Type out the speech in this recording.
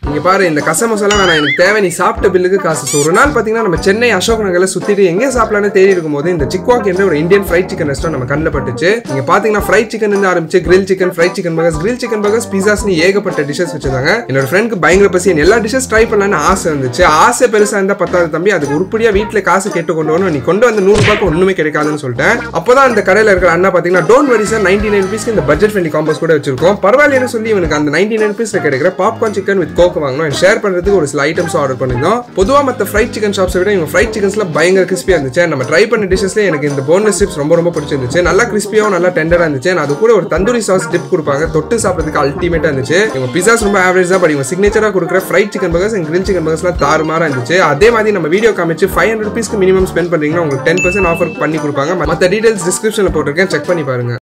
இங்க பாரு இந்த கசமசெல்லாம் வேணாம் எனக்கு தேவை நீ சாப்பிட்ட பில்லுக்கு காசு So, ஒரு நாள் பாத்தீங்கன்னா நம்ம சென்னை அசோக் நகர்ல சுத்திட்டு எங்கே சாப்பிடலாம்னு தேடி இருக்கும்போது இந்த சிக்வாக் என்ற ஒரு இந்தியன் ஃப்ரைட் சிக்கன் ரெஸ்டாரண்ட் நம்ம கண்ணில் பட்டுச்சு நீங்க பாத்தீங்கன்னா ஃப்ரைட் சிக்கன் இருந்து ஆரம்பிச்சு grill chicken fried chicken burgers grill chicken burgers பிசாஸ்னு ஏகப்பட்ட டிஷஸ் வச்சிருந்தாங்க என்னோட ஃப்ரெண்டுக்கு பயங்கர பசி எனக்கு எல்லா டிஷஸ் ட்ரை பண்ணலாம்னு ஆசை இருந்துச்சு ஆசை பெருசா இருந்தா பத்தாது தம்பி அதுக்கு உருப்படியா வீட்டுல காசு கேட்டு கொண்டு வரணும் நீ கொண்டு வந்து நூறு ரூபாய்க்கு ஒண்ணுமே கிடைக்காதுன்னு சொல்லிட்டேன் அப்போதான் இந்த கடையில இருக்கிற அண்ணா பாத்தீங்கன்னா don't worry sir ninety nine ருபீஸ்க்கு இந்த பட்ஜெட் ஃப்ரெண்ட்லி காம்போஸ் கூட வச்சிருக்கோம் பரவாயில்லைன்னு சொல்லி இவனுக்கு அந்த நைன்டி நைன் ருபீஸ்ல கிடைக்கிற பாப்கார்ன் சிக்கன் வித் கோக் வாங்கணும் ஷேர் பண்றதுக்கு ஒரு சில ஐட்டம்ஸ் ஆர்டர் பண்ணிருந்தோம் பொதுவா மத்த ஃப்ரைட் சிக்கன் ஷாப்ஸை விட இவங்க ஃப்ரைட் சிக்கன்ஸ்ல பயங்கர கிறிஸ்பியா இருந்துச்சு நம்ம ட்ரை பண்ண டிஷஸ்ல எனக்கு இந்த போன்லெஸ் ஸ்ட்ரிப்ஸ் ரொம்ப ரொம்ப பிடிச்சிருந்துச்சு நல்லா கிறிஸ்பியாவும் நல்லா டெண்டரா இருந்துச்சு and அது கூட ஒரு தந்தூரி சாஸ் டிப் கொடுப்பாங்க தொட்டு சாப்பிடுறதுக்கு அல்டிமேட்டா இருந்துச்சு இவங்க பிசாஸ் ரொம்ப ஆவரேஜ் தான் பட் இவங்க சிக்னேச்சரா கொடுக்குற fried chicken burgers and grill chicken பர்கர்ஸ்லாம் தாறுமாறா இருந்துச்சு அதே மாதிரி நம்ம வீடியோ காமிச்சு ஃபைவ் ஹண்ட்ரட் ருபீஸ்க்கு மினிமம் ஸ்பெண்ட் பண்றீங்கன்னா உங்களுக்கு டென் பர்சன்ட் ஆஃபர் பண்ணி கொடுப்பாங்க மற்ற டீடைல்ஸ் டிஸ்கிரிப்ஷன்ல போட்டிருக்கேன் செக் பண்ணி பாருங்க